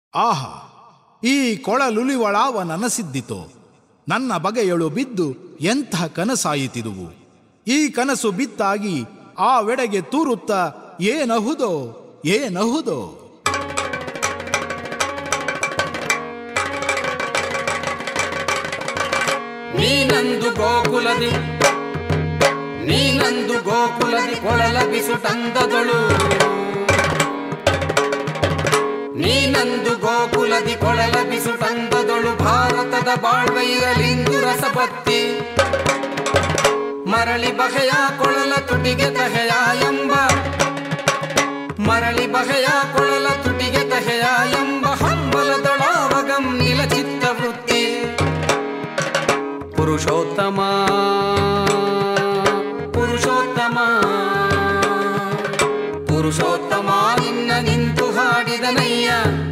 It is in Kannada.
ಆಹಾ ಈ ಕೊಳಲುಲಿವಳಾವ ನನಸಿದ್ದಿತೋ ನನ್ನ ಬಗೆಯಳು ಬಿದ್ದು ಎಂಥ ಕನಸಾಯಿತಿದುವು ಈ ಕನಸು ಬಿತ್ತಾಗಿ ಆ ವೆಡೆಗೆ ತೂರುತ್ತ ಏನಹುದೋ ಏನಹುದೋ ನೀನಂದು ಗೋಕುಲದಿ ನೀನಂದು ಗೋಕುಲದಿ ಕೊಳಲ ಬಿಸುಟಂದದಳು ನೀನಂದು ಗೋಕುಲದಿ ಕೊಳಲ ಬಿಸುಟಂದದಳು ಭಾರತದ ಬಾಳ್ವೈರಲಿಂದು ರಸಪತ್ತಿ ಮರಳಿ ಬಗೆಯ ಕೊಳಲ ತುಟಿಗೆ ತಹೆಯ ಎಂಬ ಮರಳಿ ಬಗೆಯ ಕೊಳಲ ತುಟಿಗೆ ತಹೆಯ ಎಂಬ ಹಂಬಲದೊಳಾವಗಂ ನಿಲ ಚಿತ್ತವೃತ್ತಿ ಪುರುಷೋತ್ತಮ ಪುರುಷೋತ್ತಮ ಪುರುಷೋತ್ತಮ ನಿನ್ನ ನಿಂತು ಹಾಡಿದನಯ್ಯ